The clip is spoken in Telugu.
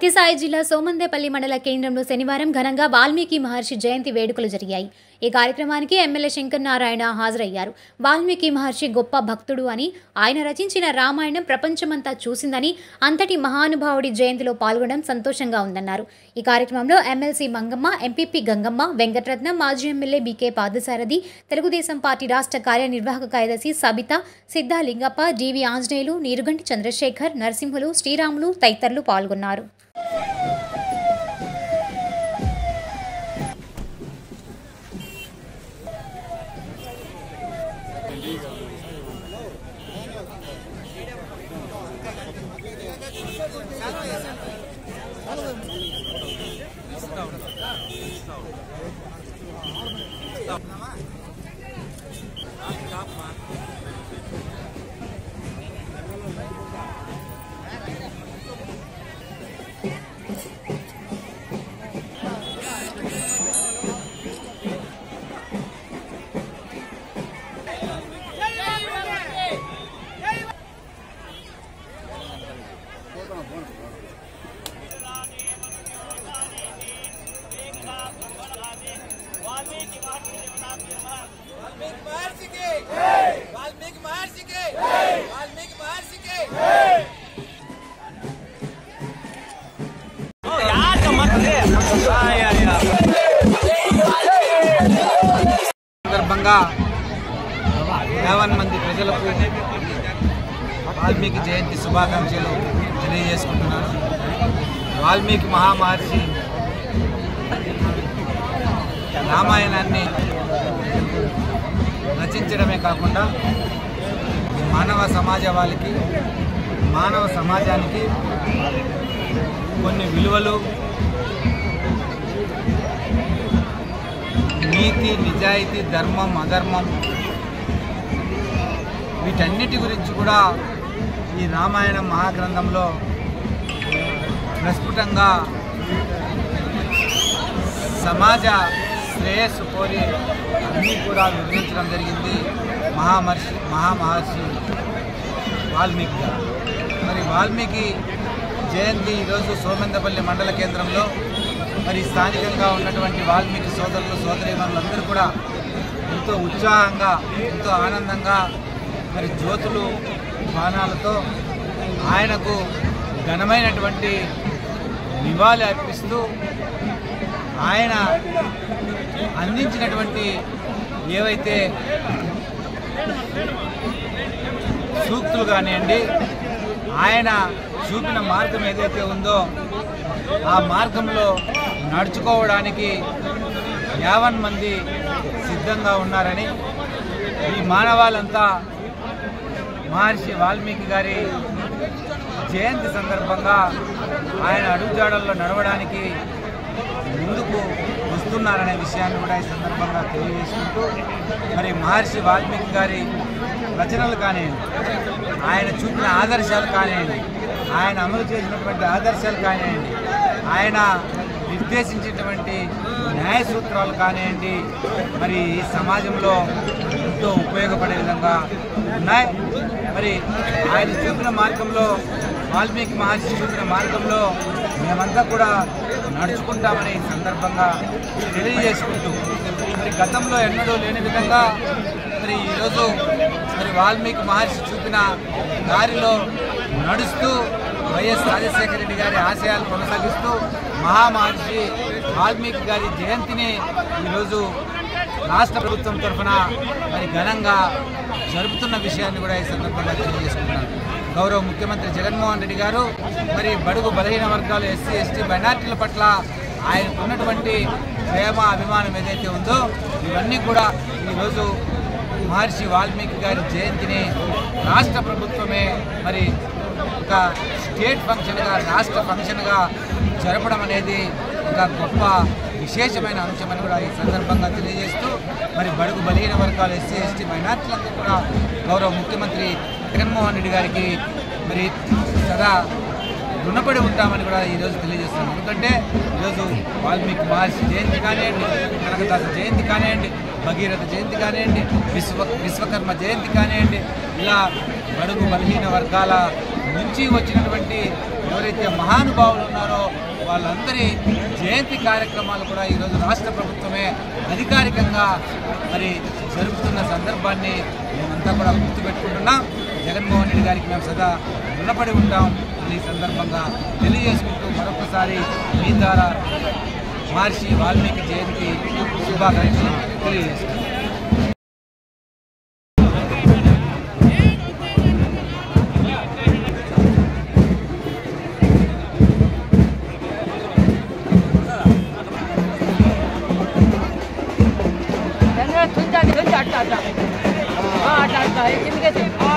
సత్యసాయి జిల్లా సోమందేపల్లి మండల కేంద్రంలో శనివారం ఘనంగా వాల్మీకి మహర్షి జయంతి వేడుకలు జరిగాయి ఈ కార్యక్రమానికి ఎమ్మెల్యే శంకర్ నారాయణ హాజరయ్యారు వాల్మీకి మహర్షి గొప్ప భక్తుడు అని ఆయన రచించిన రామాయణం ప్రపంచమంతా చూసిందని అంతటి మహానుభావుడి జయంతిలో పాల్గొనడం సంతోషంగా ఉందన్నారు ఈ కార్యక్రమంలో ఎమ్మెల్సీ మంగమ్మ ఎంపీపీ గంగమ్మ వెంకటరత్నం మాజీ MLA BK Padasarathi Telugu Desam party రాష్ట్ర కార్యనిర్వాహక కార్యదర్శి సబిత సిద్ధా లింగప్ప డివి ఆంజనేయులు నీరుగంటి చంద్రశేఖర్ నరసింహులు శ్రీరాములు తదితరులు పాల్గొన్నారు వాల్మీకి మహర్షికి వాల్మీకి మహర్షికి వాల్మీకి మహర్షికి సందర్భంగా యావన్ మంది ప్రజలకు వాల్మీకి జయంతి శుభాకాంక్షలు తెలియజేసుకుంటున్నాను వాల్మీకి మహామహర్షి రామాయణాన్ని రచించడమే కాకుండా మానవ సమాజవాళికి మానవ సమాజానికి కొన్ని విలువలు నీతి నిజాయితీ ధర్మం అధర్మం వీటన్నిటి గురించి కూడా ఈ రామాయణ మహాగ్రంథంలో ప్రస్ఫుటంగా సమాజ శ్రేయస్సు కోరి అన్నీ కూడా వివరించడం జరిగింది మహామహర్షి మహామహర్షి వాల్మీకి గారు. మరి వాల్మీకి జయంతి ఈరోజు సోమెందపల్లి మండల కేంద్రంలో మరి స్థానికంగా ఉన్నటువంటి వాల్మీకి సోదరులు సోదరీమణులందరూ కూడా ఎంతో ఉత్సాహంగా ఎంతో ఆనందంగా మరి జ్యోతులు బాణాలతో ఆయనకు ఘనమైనటువంటి నివాళి అర్పిస్తూ ఆయన అందించినటువంటి ఏవైతే సూక్తులు కానివ్వండి ఆయన చూపిన మార్గం ఏదైతే ఉందో ఆ మార్గంలో నడుచుకోవడానికి యావన్ మంది సిద్ధంగా ఉన్నారని ఈ మానవాళ్ళంతా మహర్షి వాల్మీకి గారి జయంతి సందర్భంగా ఆయన అడుగుజాడల్లో నడవడానికి ముందుకు వస్తున్నారనే విషయాన్ని కూడా ఈ సందర్భంగా తెలియజేసుకుంటూ మరి మహర్షి వాల్మీకి గారి రచనలు కానివ్వండి ఆయన చూపిన ఆదర్శాలు కానివ్వండి ఆయన అమలు చేసినటువంటి ఆదర్శాలు కానివ్వండి ఆయన నిర్దేశించినటువంటి న్యాయ సూత్రాలు కానివ్వండి మరి ఈ సమాజంలో ఎంతో ఉపయోగపడే విధంగా ఉన్నాయి మరి ఆయన చూపిన మార్గంలో వాల్మీకి మహర్షి చూపిన మార్గంలో మేమంతా కూడా నడుచుకుంటామని ఈ సందర్భంగా తెలియజేసుకుంటూ మరి గతంలో ఎన్నడూ లేని విధంగా మరి ఈరోజు మరి వాల్మీకి మహర్షి చూపిన దారిలో నడుస్తూ వైఎస్ రాజశేఖర రెడ్డి గారి ఆశయాలు కొనసాగిస్తూ మహామహర్షి వాల్మీకి గారి జయంతిని ఈరోజు రాష్ట్ర ప్రభుత్వం తరఫున మరి ఘనంగా జరుపుతున్న విషయాన్ని కూడా ఈ సందర్భంగా తెలియజేసుకుంటున్నాను గౌరవ ముఖ్యమంత్రి జగన్మోహన్ రెడ్డి గారు మరి బడుగు బలహీన వర్గాలు ఎస్సీ ఎస్టీ మైనార్టీల పట్ల ఆయనకు ఉన్నటువంటి ప్రేమ అభిమానం ఏదైతే ఉందో ఇవన్నీ కూడా ఈరోజు మహర్షి వాల్మీకి గారి జయంతిని రాష్ట్ర ప్రభుత్వమే మరి ఒక స్టేట్ ఫంక్షన్గా రాష్ట్ర ఫంక్షన్గా జరపడం అనేది ఒక గొప్ప విశేషమైన అంశమని కూడా ఈ సందర్భంగా తెలియజేస్తూ మరి బడుగు బలహీన వర్గాలు ఎస్సీ ఎస్టీ మైనార్టీలందరూ కూడా గౌరవ ముఖ్యమంత్రి జగన్మోహన్ రెడ్డి గారికి మరి సదా రుణపడి ఉంటామని కూడా ఈరోజు తెలియజేస్తున్నాం ఎందుకంటే ఈరోజు వాల్మీకి మహర్షి జయంతి కానివ్వండి కనకదాస జయంతి కానివ్వండి భగీరథ జయంతి కానివ్వండి విశ్వ విశ్వకర్మ జయంతి కానివ్వండి ఇలా బడుగు బలహీన వర్గాల నుంచి వచ్చినటువంటి ఎవరైతే మహానుభావులు ఉన్నారో వాళ్ళందరి జయంతి కార్యక్రమాలు కూడా ఈరోజు రాష్ట్ర ప్రభుత్వమే అధికారికంగా మరి జరుపుతున్న సందర్భాన్ని మేమంతా కూడా గుర్తుపెట్టుకుంటున్నాం జగన్మోహన్ రెడ్డి గారికి మేము సదా రుణపడి ఉంటాం ఈ సందర్భంగా తెలియజేసుకుంటూ మరొకసారి మీ ద్వారా మహర్షి వాల్మీకి జయంతి శుభాకాంక్షలు తెలియజేస్తున్నాం తుంచాలి తుంచి అట్లా అట్లా ఆ, అట్లా అట్లా కిందకేసి